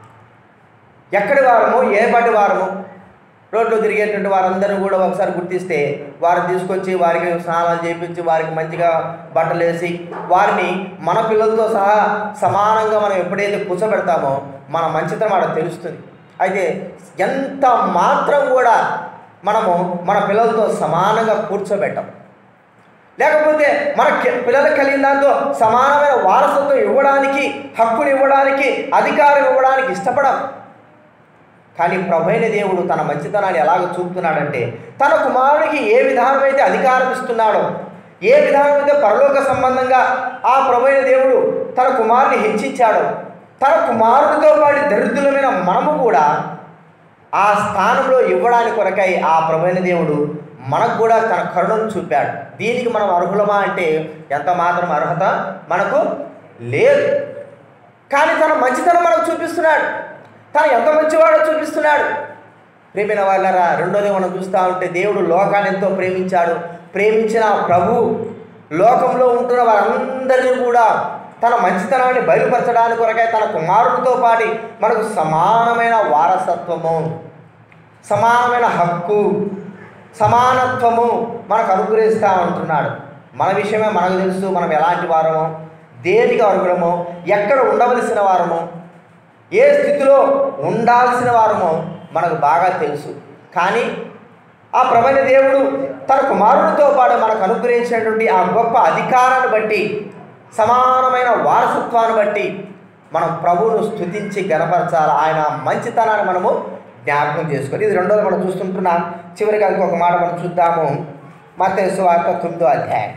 Speaker 1: ఎక్కడి వారము ఏ పాటి వారము రోడ్లో తిరిగేటువంటి వారందరూ కూడా ఒకసారి గుర్తిస్తే వారిని తీసుకొచ్చి వారికి స్నానాలు చేయించి వారికి మంచిగా బట్టలు వేసి వారిని మన పిల్లలతో సహా సమానంగా మనం ఎప్పుడైతే కూర్చోబెడతామో మన మంచితనం అక్కడ తెలుస్తుంది అయితే ఎంత మాత్రం కూడా మనము మన పిల్లలతో సమానంగా కూర్చోబెట్టాం లేకపోతే మన కి- పిల్లలకు కలిగిన దాంతో సమానమైన వారసత్వం ఇవ్వడానికి హక్కుని ఇవ్వడానికి అధికారం ఇవ్వడానికి ఇష్టపడం కానీ ప్రభైన దేవుడు తన మంచితనాన్ని ఎలాగ చూపుతున్నాడంటే తన కుమారుడికి ఏ విధానమైతే అధికారం ఇస్తున్నాడో ఏ విధానమైతే పరలోక సంబంధంగా ఆ ప్రభైన దేవుడు తన కుమారుని హెచ్చించాడో తన కుమారుడితో పాటు దరిద్రులమైన మనము కూడా ఆ స్థానంలో ఇవ్వడానికి కొరకై ఆ ప్రభైన దేవుడు మనకు కూడా తన కరుణను చూపాడు దీనికి మనం అర్హులమా అంటే ఎంత మాత్రం అర్హత మనకు లేదు కానీ తన మంచితనం మనకు చూపిస్తున్నాడు తను ఎంత మంచివాడో చూపిస్తున్నాడు ప్రేమిన వాళ్ళరా రెండోది మనం చూస్తూ ఉంటే దేవుడు లోకాన్ని ఎంతో ప్రేమించాడు ప్రేమించిన ప్రభు లోకంలో ఉంటున్న వారందరినీ కూడా తన మంచితనాన్ని బయలుపరచడానికి కొరకై తన కుమారుడితో పాటి మనకు సమానమైన వారసత్వము సమానమైన హక్కు సమానత్వము మనకు అనుగ్రహిస్తూ ఉంటున్నాడు మన విషయమే మనకు తెలుసు మనం ఎలాంటి వారమో దేనికి అర్హులమో ఎక్కడ ఉండవలసిన వారమో ఏ స్థితిలో ఉండాల్సిన వారమో మనకు బాగా తెలుసు కానీ ఆ ప్రపంచ దేవుడు తన కుమారుడితో పాటు మనకు అనుగ్రహించినటువంటి ఆ గొప్ప అధికారాన్ని బట్టి సమానమైన వారసత్వాన్ని బట్టి మనం ప్రభువును స్తుతించి గనపరచాలి ఆయన మంచితనాన్ని మనము జ్ఞాపకం చేసుకోవాలి ఇది రెండోది మనం చూస్తుంటున్నాం చివరిగా ఇంకొక మాట మనం చూద్దాము మత్తయి సువార్త తొమ్మిదో అధ్యాయం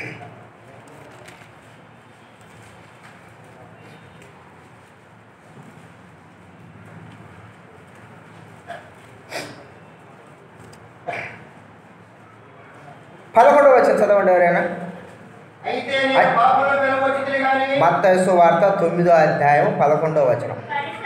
Speaker 1: పదకొండవ వచ్చిన చదవండి ఎవరైనా
Speaker 2: అయితే నేను పాపంలో వెలవచ్చింది కానీ
Speaker 1: మత్తయి సువార్త తొమ్మిదో అధ్యాయం పదకొండవ వచనం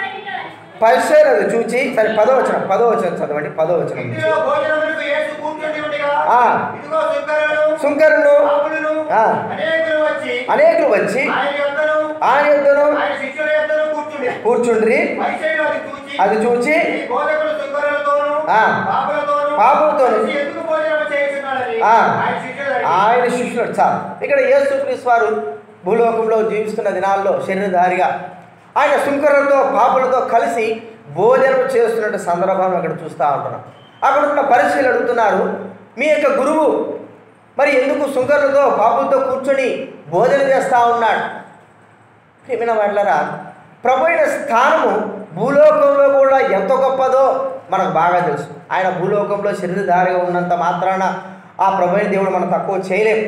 Speaker 1: పరిశీలన అది చూచి సరే పదో వచనం పదో వచనం చదవండి పదో వచనం నుంచి
Speaker 2: ఇంటిలో భోజనములకు యేసు కూర్చుండి ఉండగా
Speaker 1: ఆ.
Speaker 2: ఇదిగో సుంకరులు
Speaker 1: సుంకరులు
Speaker 2: పాపులను
Speaker 1: ఆ.
Speaker 2: అనేకులు వచ్చి
Speaker 1: అనేకులు వచ్చి
Speaker 2: ఆయన యొద్దను
Speaker 1: ఆయన యొద్దను
Speaker 2: ఆయన శిష్యుల యొద్దను కూర్చుండి
Speaker 1: కూర్చుండ్రి
Speaker 2: పరిచయం అది చూచి
Speaker 1: అది చూచి
Speaker 2: ఈ బోధకుడు సుంకరులతోను
Speaker 1: ఆ.
Speaker 2: పాపులతోను
Speaker 1: పాపులతోను
Speaker 2: కలిసి ఎందుకు భోజనం చేస్తున్నాడని
Speaker 1: ఆ.
Speaker 2: ఆయన శిష్యులు అడిగారు.
Speaker 1: ఆయన శిష్యుడు చాలు ఇక్కడ యేసుక్రీస్తు వారు భూలోకంలో జీవిస్తున్న దినాల్లో శరీరధారిగా ఆయన సుంకరులతో పాపులతో కలిసి భోజనం చేస్తున్న సందర్భం అక్కడ చూస్తూ ఉంటున్నాం అక్కడ ఉన్న పరిశీలన అడుగుతున్నారు మీ యొక్క గురువు మరి ఎందుకు సుంకరులతో పాపులతో కూర్చొని భోజనం చేస్తూ ఉన్నాడు ప్రియమైన వాళ్ళరా ప్రభు అయిన స్థానము భూలోకంలో కూడా ఎంత గొప్పదో మనకు బాగా తెలుసు ఆయన భూలోకంలో శరీరధారిగా ఉన్నంత మాత్రాన ఆ ప్రభు అయిన దేవుడు మనం తక్కువ చేయలేము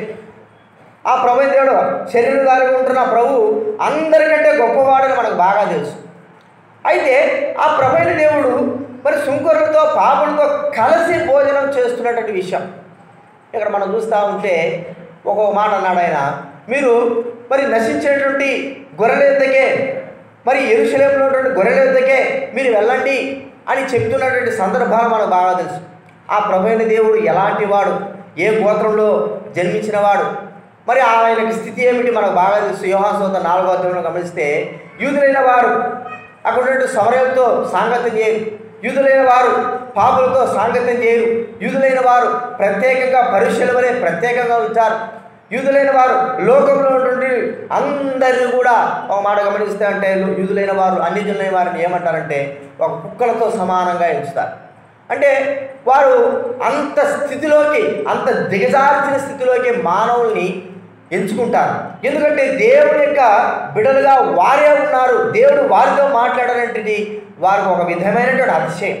Speaker 1: ఆ ప్రభు అయిన దేవుడు శరీరధారిగా ఉంటున్న ప్రభు అందరికంటే గొప్పవాడని మనకు బాగా తెలుసు అయితే ఆ ప్రభు అయిన దేవుడు మరి సుంకరులతో పాపులతో కలిసి భోజనం చేస్తున్నటువంటి విషయం ఇక్కడ మనం చూస్తూ ఉంటే ఒక మాట అన్నాడు ఆయన మీరు మరి నశించేటువంటి గొర్రెల యొద్దకే మరి ఎరుశలేంలో ఉన్నటువంటి గొర్రెల యొద్దకే మీరు వెళ్ళండి అని చెప్తున్నటువంటి సందర్భాలు మనకు బాగా తెలుసు ఆ ప్రభైన దేవుడు ఎలాంటి వాడు ఏ గోత్రంలో జన్మించిన వాడు మరి ఆయనకి స్థితి ఏమిటి మనకు బాగా తెలుసు యోహాసోత నాలుగో అధ్యాయంలో గమనిస్తే యూదులైన వారు అక్కడ ఉన్నటువంటి సమరయులతో సాంగత్యం చేయరు యూదులైన వారు పాపులతో సాంగత్యం చేయరు యూదులైన వారు ప్రత్యేకంగా పరీక్షల వలె ప్రత్యేకంగా ఉంచారు యూదులైన వారు లోకంలో ఉన్నటువంటి అందరినీ కూడా ఒక మాట గమనిస్తే అంటే యూదులైన వారు అన్ని జనులైన వారిని ఏమంటారంటే ఒక కుక్కలతో సమానంగా ఎంచుతారు అంటే వారు అంత స్థితిలోకి అంత దిగజార్చిన స్థితిలోకి మానవుల్ని ఎంచుకుంటారు ఎందుకంటే దేవుని యొక్క బిడలుగా వారే ఉన్నారు దేవుడు వారితో మాట్లాడాలంటే వారికి ఒక విధమైనటువంటి అతిశయం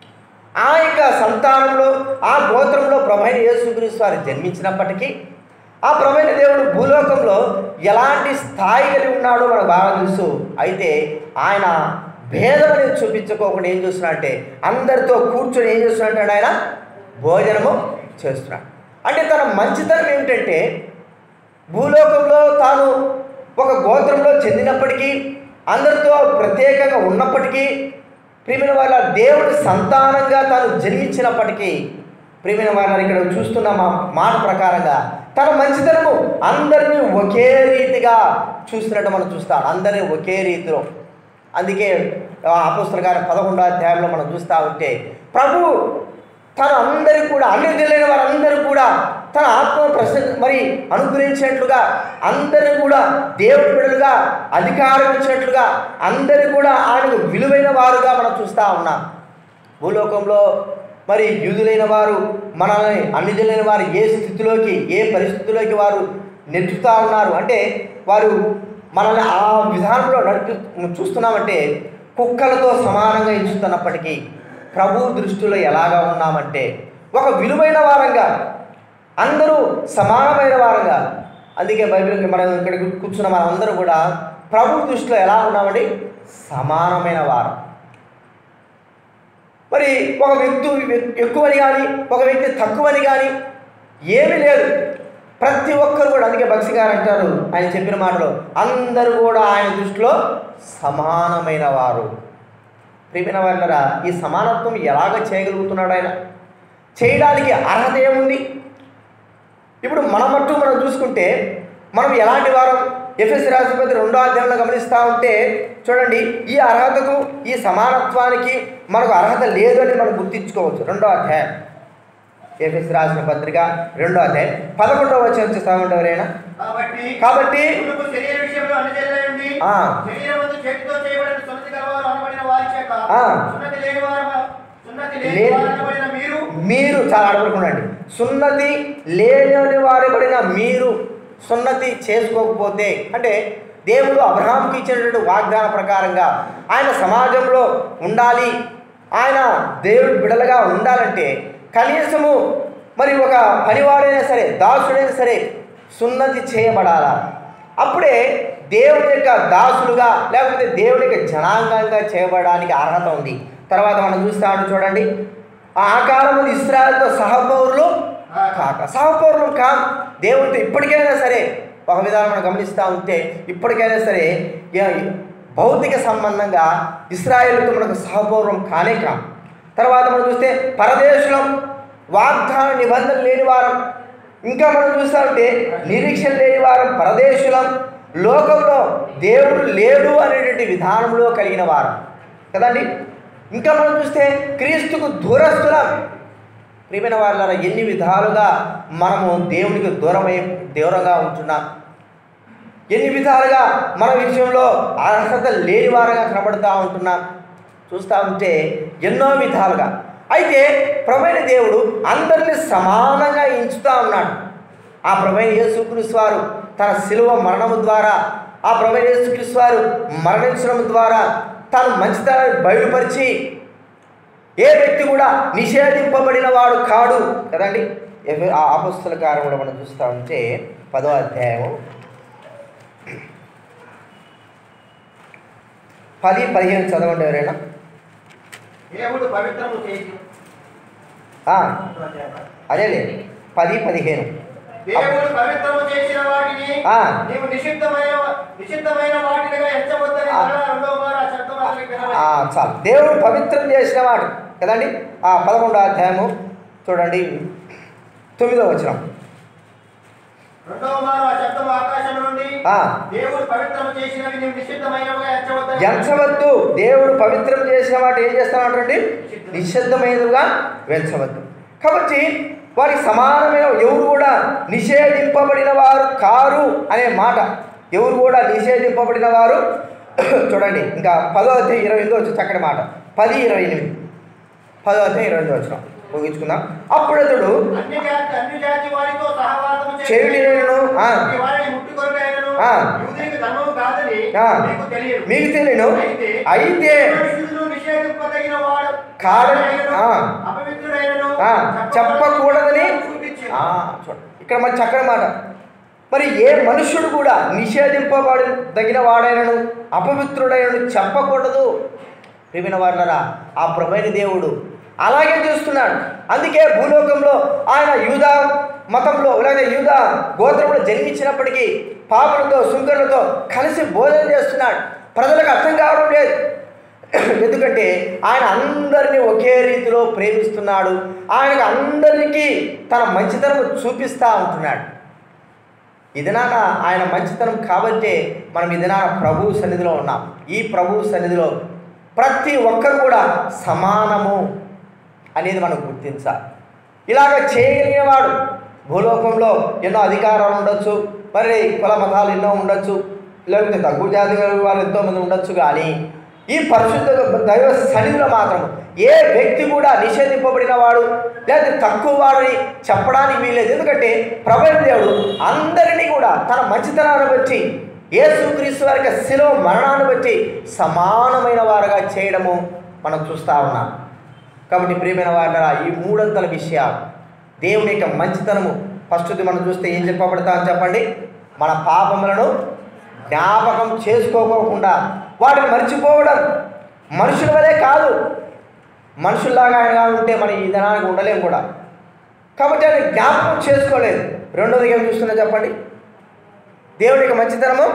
Speaker 1: ఆ యొక్క సంతానంలో ఆ గోత్రంలో ప్రభైన యేసుక్రీస్తు వారు జన్మించినప్పటికీ ఆ ప్రభైన దేవుడు భూలోకంలో ఎలాంటి స్థాయి కలిగి ఉన్నాడో మనకు బాగా తెలుసు అయితే ఆయన భేదం అనేది చూపించుకోకుండా ఏం చేస్తున్నాడంటే అందరితో కూర్చొని ఏం చేస్తున్నాడంటే ఆయన భోజనము చేస్తున్నాడు అంటే తన మంచితనం ఏమిటంటే భూలోకంలో తాను ఒక గోత్రంలో చెందినప్పటికీ అందరితో ప్రత్యేకంగా ఉన్నప్పటికీ ప్రియమైన వాళ్ళ దేవుడి సంతానంగా తాను జన్మించినప్పటికీ ప్రియమైన వాళ్ళ ఇక్కడ చూస్తున్న మా మాట ప్రకారంగా తన మంచితనము అందరినీ ఒకే రీతిగా చూసినట్టు మనం చూస్తాం అందరినీ ఒకే రీతిలో అందుకే అపుస్తల గారి పదకొండో అధ్యాయంలో మనం చూస్తూ ఉంటే ప్రభు తను అందరికి కూడా అన్ని తెలియని వారందరూ కూడా తన ఆత్మ ప్రశ్న మరి అనుగ్రహించినట్లుగా అందరూ కూడా దేవుడి బిడ్డలుగా అధికారం ఇచ్చినట్లుగా అందరూ కూడా ఆయనకు విలువైన వారుగా మనం చూస్తూ ఉన్నాం భూలోకంలో మరి యూదులైన వారు మనల్ని అన్ని తెలియని వారు ఏ స్థితిలోకి ఏ పరిస్థితిలోకి వారు నెట్టుతూ ఉన్నారు అంటే వారు మనల్ని ఆ విధానంలో నడిపి చూస్తున్నామంటే కుక్కలతో సమానంగా ఎంచుతున్నప్పటికీ ప్రభు దృష్టిలో ఎలాగా ఉన్నామంటే ఒక విలువైన వారంగా అందరూ సమానమైన వారంగా అందుకే బైబిల్కి మనం ఇక్కడ కూర్చున్న మనం అందరూ కూడా ప్రభు దృష్టిలో ఎలా ఉన్నామండి సమానమైన వారు మరి ఒక వ్యక్తి ఎక్కువని కానీ ఒక వ్యక్తి తక్కువని కానీ ఏమీ లేదు ప్రతి ఒక్కరు కూడా అందుకే బక్సి గారు అంటారు ఆయన చెప్పిన మాటలో అందరూ కూడా ఆయన దృష్టిలో సమానమైన వారు ప్రియమైన వాళ్ళరా ఈ సమానత్వం ఎలాగ చేయగలుగుతున్నాడు ఆయన చేయడానికి అర్హత ఏముంది ఇప్పుడు మన మట్టు మనం చూసుకుంటే మనం ఎలాంటి వారం ఎఫ్ఎస్ రాష్ట్రపతి రెండో అధ్యాయంలో గమనిస్తూ ఉంటే చూడండి ఈ అర్హతకు ఈ సమానత్వానికి మనకు అర్హత లేదు అని మనం గుర్తించుకోవచ్చు రెండో అధ్యాయం ఎఫ్ఎస్ రాసిన పత్రిక రెండో అధ్యాయం పదకొండవ వచ్చి వచ్చేస్తా ఎవరైనా
Speaker 2: కాబట్టి
Speaker 1: కాబట్టి
Speaker 2: పురుగు శరీర విషయంలో అన్ని చెల్లయండి
Speaker 1: ఆ.
Speaker 2: శరీరమందు చేతితో చేయబడిన సున్నతి గలవారు అనబడిన వారి చేత
Speaker 1: ఆ.
Speaker 2: సున్నతి లేని వారు సున్నతి లేని
Speaker 1: లే-
Speaker 2: వారు అనబడిన మీరు
Speaker 1: మీరు చాలా అడగకుండండి సున్నతి లేని వారి పడిన మీరు సున్నతి చేసుకోకపోతే అంటే దేవుడు అబ్రహాంకి ఇచ్చినటువంటి వాగ్దాన ప్రకారంగా ఆయన సమాజంలో ఉండాలి ఆయన దేవుడు బిడలుగా ఉండాలంటే కనీసము మరి ఒక పనివాడైనా సరే దాసుడైనా సరే సున్నతి చేయబడాలా అప్పుడే దేవుని యొక్క దాసులుగా లేకపోతే దేవుని యొక్క జనాంగంగా చేయబడడానికి అర్హత ఉంది తర్వాత మనం చూస్తాడు చూడండి ఆ కాలంలో ఇస్రాయల్తో సహపౌరులు కాక సహపౌరులు కా దేవునితో ఇప్పటికైనా సరే ఒక విధానం మనం గమనిస్తూ ఉంటే ఇప్పటికైనా సరే ఏ- భౌతిక సంబంధంగా ఇస్రాయేల్తో మనకు సహపౌరం కానే కాం తర్వాత మనం చూస్తే పరదేశులం వాగ్దాన నిబంధన లేని వారం ఇంకా మనం చూస్తా ఉంటే నిరీక్షణ లేని వారం పరదేశులం లోకంలో దేవుడు లేడు అనేటువంటి విధానంలో కలిగిన వారం కదండి ఇంకా మనం చూస్తే క్రీస్తుకు దూరస్తులం ప్రియమైన వాళ్ళ ఎన్ని విధాలుగా మనము దేవునికి దూరమై దూరంగా ఉంటున్నాం ఎన్ని విధాలుగా మన విషయంలో అర్హత లేని వారుగా కనబడుతూ ఉంటున్నాం చూస్తూ ఉంటే ఎన్నో విధాలుగా అయితే ప్రభైన దేవుడు అందరినీ సమానంగా ఎంచుతూ ఉన్నాడు ఆ ప్రభైన యేసుక్రీస్తు వారు తన శిలువ మరణము ద్వారా ఆ ప్రభైన యేసుక్రీస్తు వారు మరణించడం ద్వారా తాను మంచితనాన్ని బయలుపరిచి ఏ వ్యక్తి కూడా నిషేధింపబడిన వాడు కాడు కదండి ఎవ- ఆ అపస్తుల కార్యం కూడా మనం చూస్తూ ఉంటే పదో అధ్యాయము పది పదిహేను చదవండి ఎవరైనా
Speaker 2: దేవుడు పవిత్రము చేసి
Speaker 1: ఆ, అదేలే పది పదిహేను
Speaker 2: దేవుడు పవిత్రము చేసిన వాటిని
Speaker 1: ఆ.
Speaker 2: నీవు నిషిద్ధమైన నిషిద్ధమైన వాటినిగా ఎంచవద్దని
Speaker 1: ఆ.
Speaker 2: మరలా రెండవ మారు ఆ శబ్దం అతనికి వినబడింది.
Speaker 1: ఆ, చాలు దేవుడు పవిత్రం చేసిన వాడు కదండి ఆ పదకొండో అధ్యాయము చూడండి తొమ్మిదో వచనం
Speaker 2: రెండవ మారు ఆ శబ్దం ఆకాశం నుండి
Speaker 1: ఆ.
Speaker 2: దేవుడు పవిత్రము చేసినవి నీవు నిషిద్ధమైనవిగా ఎంచవద్దని
Speaker 1: ఎంచవద్దు దేవుడు పవిత్రం చేసిన వాటి ఏం చేస్తానంటండి నిశ్శబ్దమైనదిగా వెంచవద్దు కాబట్టి వారికి సమానమైన ఎవరు కూడా నిషేధింపబడిన వారు కారు అనే మాట ఎవరు కూడా నిషేధింపబడిన వారు చూడండి ఇంకా పదో అధ్యాయం ఇరవై ఎనిమిది వచ్చి చక్కటి మాట పది ఇరవై ఎనిమిది పదో అధ్యాయం ఇరవై ఎనిమిది వచ్చిన ముగించుకుందాం అప్పుడు అతడు
Speaker 2: అన్ని జాతి అన్ని జాతి వారితో సహవాసము
Speaker 1: చేయుటను, ఆ.
Speaker 2: ప్రతి వారిని ముట్టుకొనటైనను
Speaker 1: ఆ.
Speaker 2: యూదునికి ధర్మము కాదని
Speaker 1: ఆ.
Speaker 2: నీకు తెలియదు
Speaker 1: మీకు తెలియను
Speaker 2: అయితే
Speaker 1: అయితే
Speaker 2: మనుషులను నిషేధింపదగిన వాడు
Speaker 1: కాడ- ఆ.
Speaker 2: అపవిత్రుడైనను
Speaker 1: ఆ, చెప్పకూడదని
Speaker 2: చూపించింది
Speaker 1: ఆ, చూడండి ఇక్కడ మరి చక్కని మాట మరి ఏ మనుష్యుడు కూడా నిషేధింపబడి తగిన వాడైనను అపవిత్రుడైనను చెప్పకూడదు ప్రియమైన వారులరా ఆ ప్రభైన దేవుడు అలాగే చూస్తున్నాడు అందుకే భూలోకంలో ఆయన యూదా మతంలో లేదా యూదా గోత్రంలో జన్మించినప్పటికీ పాపలతో సుంకరులతో కలిసి భోజనం చేస్తున్నాడు ప్రజలకు అర్థం కావడం లేదు ఎందుకంటే ఆయన అందరినీ ఒకే రీతిలో ప్రేమిస్తున్నాడు ఆయనకు అందరికీ తన మంచితనం చూపిస్తూ ఉంటున్నాడు ఈ దినాన ఆయన మంచితనం కాబట్టే మనం ఈ దినాన ప్రభు సన్నిధిలో ఉన్నాం ఈ ప్రభు సన్నిధిలో ప్రతి ఒక్కరు కూడా సమానము అనేది మనం గుర్తించాలి ఇలాగ చేయగలిగిన వాడు భూలోకంలో ఎన్నో అధికారాలు ఉండొచ్చు మరి కుల మతాలు ఎన్నో ఉండొచ్చు లేకపోతే తక్కువ జాతి కలిగిన వారు ఎంతోమంది ఉండొచ్చు కానీ ఈ పరిశుద్ధ దైవ సన్నిధిలో మాత్రం ఏ వ్యక్తి కూడా నిషేధింపబడిన వాడు లేదా తక్కువ వాడని చెప్పడానికి వీల్లేదు ఎందుకంటే ప్రపంచ దేవుడు అందరినీ కూడా తన మంచితనాన్ని బట్టి యేసుక్రీస్తు వారి యొక్క శిలో మరణాన్ని బట్టి సమానమైన వారుగా చేయడము మనం చూస్తూ ఉన్నాం కాబట్టి ప్రియమైన వారినరా ఈ మూడంతల విషయాలు దేవుని యొక్క మంచితనము ఫస్ట్ది మనం చూస్తే ఏం చెప్పబడతా అని చెప్పండి మన పాపములను జ్ఞాపకం చేసుకోకోకుండా వాటిని మర్చిపోవడం మనుషుల వలే కాదు మనుషుల్లాగా ఆయన ఉంటే మనం ఈ దినానికి ఉండలేం కూడా కాబట్టి ఆయన జ్ఞాపకం చేసుకోలేదు రెండోది ఏం చూస్తున్నా చెప్పండి దేవుని యొక్క మంచితనము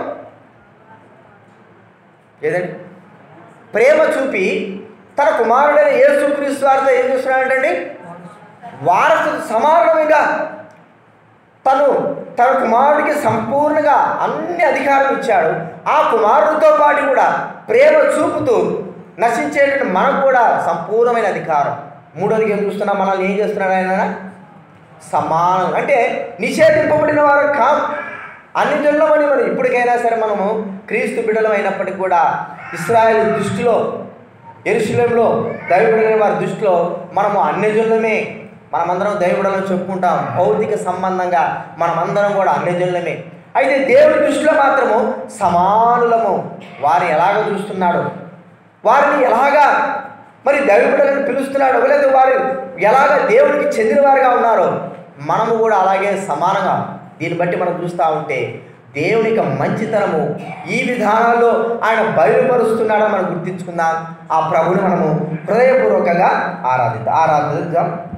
Speaker 1: ఏదండి ప్రేమ చూపి తన కుమారుడైన యేసుక్రీస్తు వారితో ఏం చూస్తున్నాడంటండి వారసు సమానముగా తను తన కుమారుడికి సంపూర్ణంగా అన్ని అధికారం ఇచ్చాడు ఆ కుమారుడితో పాటు కూడా ప్రేమ చూపుతూ నశించేటువంటి మనకు కూడా సంపూర్ణమైన అధికారం మూడోదికి ఏం చూస్తున్నా మనల్ని ఏం చేస్తున్నాడు ఆయన సమానం అంటే నిషేధింపబడిన వారు కాం అన్ని జన్మని మనం ఇప్పటికైనా సరే మనము క్రీస్తు బిడ్డలం అయినప్పటికీ కూడా ఇస్రాయేల్ దృష్టిలో ఎరుశలంలో దైవబిడలైన వారి దృష్టిలో మనము అన్యజనులమే మనమందరం దైవబిడలను చెప్పుకుంటాం భౌతిక సంబంధంగా మనమందరం కూడా అన్యజనులమే అయితే దేవుడి దృష్టిలో మాత్రము సమానులము వారిని ఎలాగ చూస్తున్నాడు వారిని ఎలాగా మరి దైవబిడలను పిలుస్తున్నాడు లేదా వారు ఎలాగ దేవుడికి చెందినవారుగా ఉన్నారో మనము కూడా అలాగే సమానంగా దీన్ని బట్టి మనం చూస్తూ ఉంటే దేవుని యొక్క మంచితనము ఈ విధానాల్లో ఆయన బయలుపరుస్తున్నాడని మనం గుర్తించుకుందాం ఆ ప్రభుని మనము హృదయపూర్వకంగా ఆరాధిద్దాం ఆరాధిద్దాం